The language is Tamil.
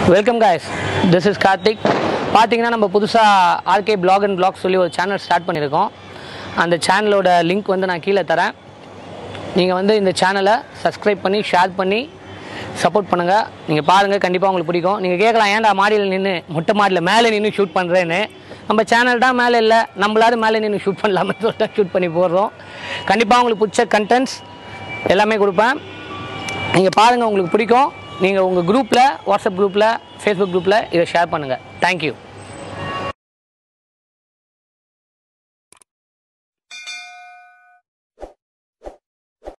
welcome guys this is Karthik பார்த்தீங்கன்னா நம்ம புதுசாக ஆர்கே பிளாக் அண்ட் பிளாக் சொல்லி ஒரு சேனல் ஸ்டார்ட் பண்ணியிருக்கோம் அந்த சேனலோட லிங்க் வந்து நான் கீழே தரேன் நீங்கள் வந்து இந்த சேனலை சப்ஸ்கிரைப் பண்ணி ஷேர் பண்ணி சப்போர்ட் பண்ணுங்கள் நீங்கள் பாருங்கள் கண்டிப்பாக உங்களுக்கு பிடிக்கும் நீங்கள் கேட்கலாம் ஏன்டா மாடியில் நின்று மொட்டை மாடியில் மேலே நின்று ஷூட் பண்ணுறேன்னு நம்ம சேனல் தான் மேலே இல்லை நம்மளாவது மேலே நின்று ஷூட் பண்ணலாம்னு சொல்லிட்டு ஷூட் பண்ணி போடுறோம் கண்டிப்பாக உங்களுக்கு பிடிச்ச கண்டென்ட்ஸ் எல்லாமே கொடுப்பேன் நீங்கள் பாருங்கள் உங்களுக்கு பிடிக்கும் நீங்கள் உங்கள் குரூப்பில் வாட்ஸ்அப் குரூப்பில் ஃபேஸ்புக் குரூப்பில் இதை ஷேர் பண்ணுங்கள் தேங்க்யூ